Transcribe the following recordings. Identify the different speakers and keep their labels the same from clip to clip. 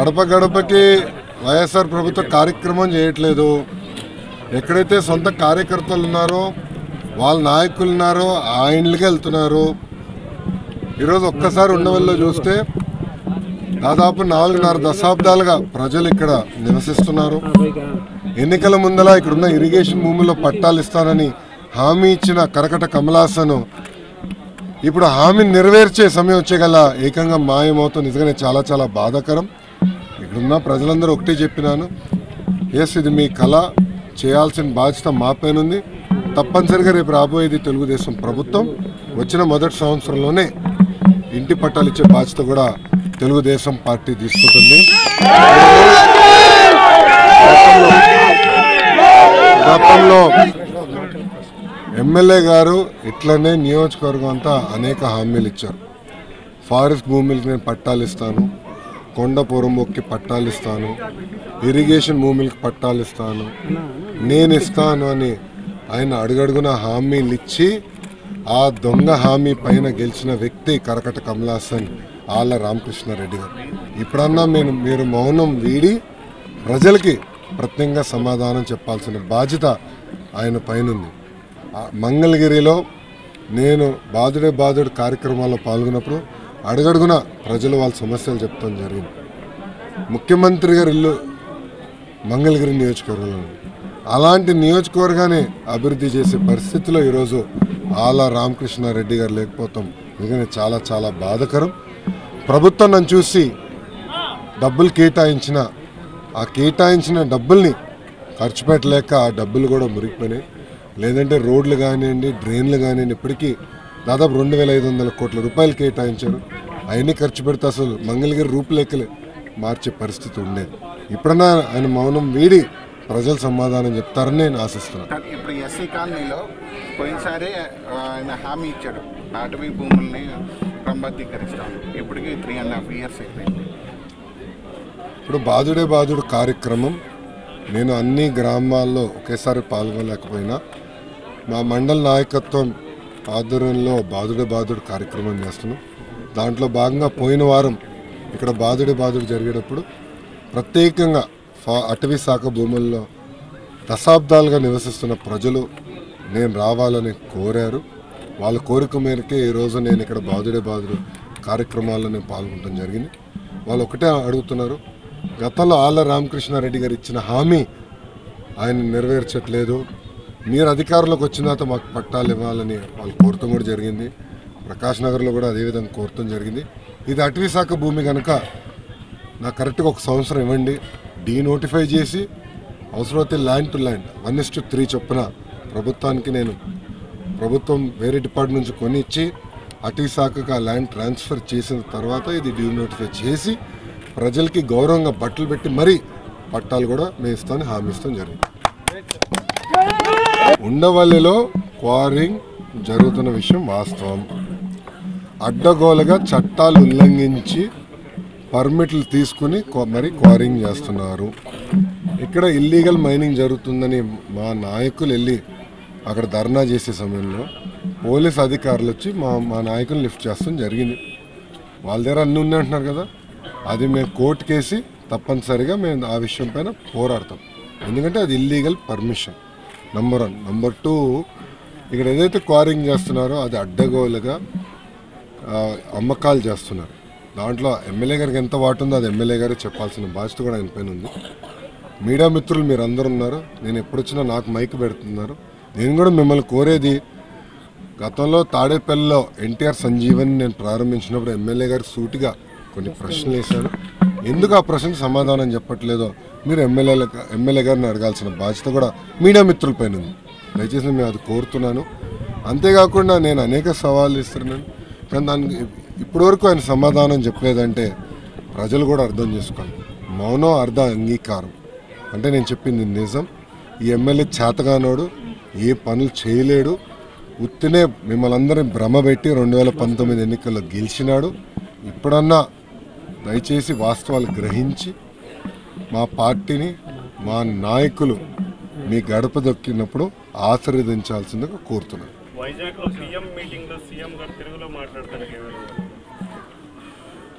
Speaker 1: గడప గడపకి వైఎస్ఆర్ ప్రభుత్వ కార్యక్రమం చేయట్లేదు ఎక్కడైతే సొంత కార్యకర్తలు ఉన్నారో వాళ్ళ నాయకులు ఉన్నారో ఆ ఇండ్లకి వెళ్తున్నారు ఈరోజు ఒక్కసారి ఉండవల్లో చూస్తే దాదాపు నాలుగున్నర దశాబ్దాలుగా ప్రజలు ఇక్కడ నివసిస్తున్నారు ఎన్నికల ముందల ఇక్కడున్న ఇరిగేషన్ భూముల్లో పట్టాలు ఇస్తానని హామీ ఇచ్చిన కరకట కమలాసను ఇప్పుడు హామీని నెరవేర్చే సమయం వచ్చే గల ఏకంగా మాయమవుతుంది నిజంగానే చాలా చాలా బాధాకరం ఇక్కడున్న ప్రజలందరూ ఒకటే చెప్పినాను ఎస్ ఇది మీ కళ చేయాల్సిన బాధ్యత మా పైన ఉంది తప్పనిసరిగా రేపు రాబోయేది తెలుగుదేశం ప్రభుత్వం వచ్చిన మొదటి సంవత్సరంలోనే ఇంటి పట్టాలు ఇచ్చే బాధ్యత కూడా తెలుగుదేశం పార్టీ తీసుకుంటుంది గతంలో ఎమ్మెల్యే గారు ఇట్లనే నియోజకవర్గం అంతా అనేక హామీలు ఇచ్చారు ఫారెస్ట్ భూములకి నేను పట్టాలు ఇస్తాను కొండ పొరమొక్కి పట్టాలు ఇస్తాను ఇరిగేషన్ భూములకి పట్టాలు ఇస్తాను నేను ఇస్తాను అని ఆయన అడుగడుగున హామీలు ఇచ్చి ఆ దొంగ హామీ పైన గెలిచిన వ్యక్తి కరకట కమలాసన్ ఆళ్ళ రామకృష్ణారెడ్డి గారు ఇప్పుడన్నా నేను మీరు మౌనం వీడి ప్రజలకి ప్రత్యేకంగా సమాధానం చెప్పాల్సిన బాధ్యత ఆయన పైనుంది ఆ మంగళగిరిలో నేను బాధుడే బాధుడు కార్యక్రమాల్లో పాల్గొన్నప్పుడు అడుగడుగున ప్రజలు వాళ్ళ సమస్యలు చెప్తాం జరిగింది ముఖ్యమంత్రి గారి ఇల్లు మంగళగిరి నియోజకవర్గంలో ఉంది. అలాంటి నియోజకవర్గాన్ని అభివృద్ధి చేసే పరిస్థితిలో ఈరోజు ఆల రామకృష్ణారెడ్డి గారు లేకపోతాం నిజంగానే చాలా చాలా బాధకరం ప్రభుత్వం నన్ను చూసి డబ్బులు కేటాయించిన ఆ కేటాయించిన డబ్బుల్ని ఖర్చు పెట్టలేక ఆ డబ్బులు కూడా మురిగిపోయినాయి లేదంటే రోడ్లు కానివ్వండి డ్రైన్లు కానివ్వండి ఇప్పటికీ దాదాపు రెండు వేల ఐదు వందల కోట్ల రూపాయలు కేటాయించారు అవన్నీ ఖర్చు పెడితే అసలు మంగళగిరి రూపురేఖలే మార్చే పరిస్థితి ఉండేది ఇప్పుడన్నా ఆయన మౌనం వీడి ప్రజలు సమాధానం చెప్తారని నేను ఆశిస్తున్నాను
Speaker 2: కానీ ఇప్పుడు ఎస్సీ కాలనీలో పోయినసారి ఆ, ఆయన హామీ ఇచ్చాడు అటవీ భూముల్ని క్రమబద్ధీకరిస్తాను ఇప్పటికి త్రీ అండ్ హాఫ్ ఇయర్స్ అయిపోయింది
Speaker 1: ఇప్పుడు బాధుడే బాధుడు కార్యక్రమం నేను అన్ని గ్రామాల్లో ఒకేసారి పాల్గొనలేకపోయినా మా మండల నాయకత్వం ఆధ్వర్యంలో బాధుడే బాధుడు కార్యక్రమం చేస్తున్నాం దాంట్లో భాగంగా పోయిన వారం ఇక్కడ బాధుడే బాధుడు జరిగేటప్పుడు ప్రత్యేకంగా ఫా అటవీ శాఖ భూముల్లో దశాబ్దాలుగా నివసిస్తున్న ప్రజలు నేను రావాలని కోరారు వాళ్ళ కోరిక మేరకే ఈరోజు నేను ఇక్కడ బాధుడే బాధుడు కార్యక్రమాల్లో నేను పాల్గొనడం జరిగింది వాళ్ళు ఒకటే అడుగుతున్నారు గతంలో ఆళ్ళ రామకృష్ణారెడ్డి గారు ఇచ్చిన హామీ ఆయన నెరవేర్చట్లేదు మీరు అధికారంలోకి వచ్చిన తర్వాత మాకు పట్టాలు ఇవ్వాలని వాళ్ళు కోరటం కూడా జరిగింది ప్రకాష్ నగర్లో కూడా అదేవిధంగా కోరటం జరిగింది ఇది అటవీ శాఖ భూమి కనుక నాకు కరెక్ట్గా ఒక సంవత్సరం ఇవ్వండి డీ నోటిఫై చేసి అవసరమైతే land to land one is to three చొప్పున ప్రభుత్వానికి నేను ప్రభుత్వం వేరే డిపార్ట్మెంట్ నుంచి కొని ఇచ్చి అటవీ శాఖకు ఆ ల్యాండ్ ట్రాన్స్ఫర్ చేసిన తర్వాత ఇది డీ నోటిఫై చేసి ప్రజలకి గౌరవంగా బట్టలు పెట్టి మరీ పట్టాలు కూడా మేము ఇస్తామని హామీ ఇస్తాం జరిగింది ఉండవల్లిలో క్వారింగ్ జరుగుతున్న విషయం వాస్తవం అడ్డగోలుగా చట్టాలు ఉల్లంఘించి పర్మిట్లు తీసుకుని క్వ- మరి క్వారింగ్ చేస్తున్నారు ఇక్కడ ఇల్లీగల్ మైనింగ్ జరుగుతుందని మా నాయకులు వెళ్ళి అక్కడ ధర్నా చేసే సమయంలో పోలీస్ అధికారులు వచ్చి మా మా నాయకులు లిఫ్ట్ చేస్తాం జరిగింది వాళ్ళ దగ్గర అన్నీ ఉన్నాయి అంటున్నారు కదా అది మేము కోర్టు కేసి తప్పనిసరిగా మేము ఆ విషయం పైన పోరాడతాం ఎందుకంటే అది illegal permission number one number two ఇక్కడ ఏదైతే క్వారింగ్ చేస్తున్నారో అది అడ్డగోలుగా ఆ, అమ్మకాలు చేస్తున్నారు దాంట్లో ఎమ్మెల్యే గారికి ఎంత వాటు ఉందో అది ఎమ్మెల్యే గారే చెప్పాల్సిన బాధ్యత కూడా ఆయన పైన ఉంది మీడియా మిత్రులు మీరు అందరు ఉన్నారు నేను ఎప్పుడు వచ్చినా నాకు మైక్ పెడుతున్నారు నేను కూడా మిమ్మల్ని కోరేది గతంలో తాడేపల్లిలో ఎన్టీఆర్ సంజీవన్ నేను ప్రారంభించినప్పుడు ఎమ్మెల్యే గారికి సూటిగా కొన్ని ప్రశ్నలు వేశాను ఎందుకు ఆ ప్రశ్నకు సమాధానం చెప్పట్లేదో మీరు ఎమ్మెల్యేల ఎమ్మెల్యే గారిని అడగాల్సిన బాధ్యత కూడా మీడియా మిత్రుల పైన ఉంది దయచేసి మేము అది కోరుతున్నాను అంతేకాకుండా నేను అనేక సవాళ్ళు ఇస్తున్నాను కానీ దానికి ఇప్పటివరకు ఆయన సమాధానం చెప్పలేదంటే ప్రజలు కూడా అర్థం చేసుకోవాలి మౌనం అర్ధ అంగీకారం అంటే నేను చెప్పింది నిజం ఈ ఎమ్మెల్యే చేతగానోడు ఏ పనులు చేయలేడు ఉత్తినే మిమ్మల్ని అందరినీ భ్రమ పెట్టి రెండు వేల పంతొమ్మిది ఎన్నికల్లో గెలిచినాడు ఇప్పుడన్నా దయచేసి వాస్తవాలు గ్రహించి మా పార్టీని మా నాయకులు మీ గడప దొక్కినప్పుడు ఆశీర్వదించాల్సిందిగా కోరుతున్నాను
Speaker 3: వైజాగ్ లో సీఎం మీటింగ్ లో సీఎం గారు తెలుగులో మాట్లాడతారు కేవలం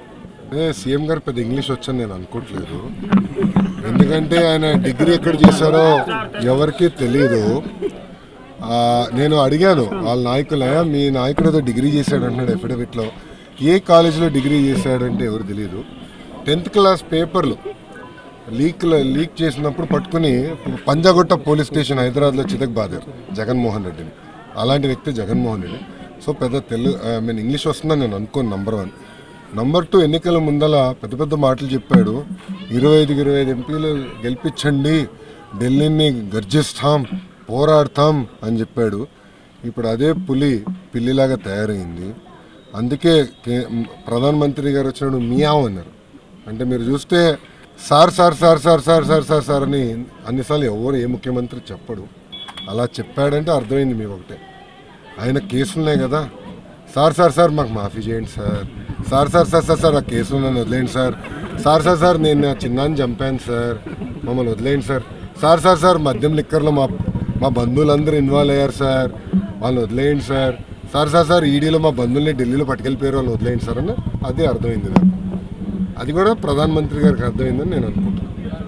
Speaker 1: ఏ సీఎం గారు పెద్ద ఇంగ్లీష్ వచ్చని నేను అనుకోవట్లేదు ఎందుకంటే ఆయన డిగ్రీ ఎక్కడ చేశారో ఎవరికీ తెలియదు ఆ, నేను అడిగాను వాళ్ళ నాయకులే మీ నాయకుడు ఏదో డిగ్రీ చేశాడు అంటున్నాడు ఎఫిడవిట్లో ఏ కాలేజీలో డిగ్రీ చేశాడంటే ఎవరు తెలియదు టెన్త్ క్లాస్ పేపర్లు లీక్ లీక్ చేసినప్పుడు పట్టుకుని పంజాగుట్ట పోలీస్ స్టేషన్ హైదరాబాద్లో చితక్ బాదారు జగన్మోహన్ రెడ్డిని అలాంటి వ్యక్తి జగన్మోహన్ రెడ్డి సో పెద్ద తెలుగు ఐ మీన్ ఇంగ్లీష్ వస్తుందని నేను అనుకోను నంబర్ వన్ నంబర్ టూ ఎన్నికల ముందల పెద్ద పెద్ద మాటలు చెప్పాడు ఇరవై ఐదుకి ఇరవై ఐదు ఎంపీలు గెలిపించండి ఢిల్లీని గర్జిస్తాం పోరాడతాం అని చెప్పాడు ఇప్పుడు అదే పులి పిల్లిలాగా తయారైంది అందుకే కే- ప్రధానమంత్రి గారు వచ్చినప్పుడు మియావ్ అన్నారు అంటే మీరు చూస్తే sir sir sir sir sir sir sir sir అని అన్నిసార్లు ఎవరు ఏ ముఖ్యమంత్రి చెప్పడు అలా చెప్పాడంటే అర్థమైంది మీ ఒకటే ఆయన కేసులున్నాయి కదా సార్ సార్ సార్ మాకు మాఫీ చేయండి sir sir sir sir sir sir ఆ కేసులు నన్ను వదిలేయండి సార్ సార్ సార్ సార్ నేను నా చిన్నాన్ని చంపాను సార్ మమ్మల్ని వదిలేయండి సార్ సార్ సార్ సార్ మద్యం లిక్కర్లో మా మా బంధువులందరూ ఇన్వాల్వ్ అయ్యారు సార్ వాళ్ళని వదిలేయండి సార్ సార్ సార్ సార్ ఈడీలో మా బంధువుల్ని ఢిల్లీలో పట్టుకెళ్ళిపోయారు వాళ్ళు వదిలేయండి సార్ అని అదే అర్థమైంది నాకు అది కూడా ప్రధానమంత్రి గారికి అర్థమైందని నేను అనుకుంటున్నాను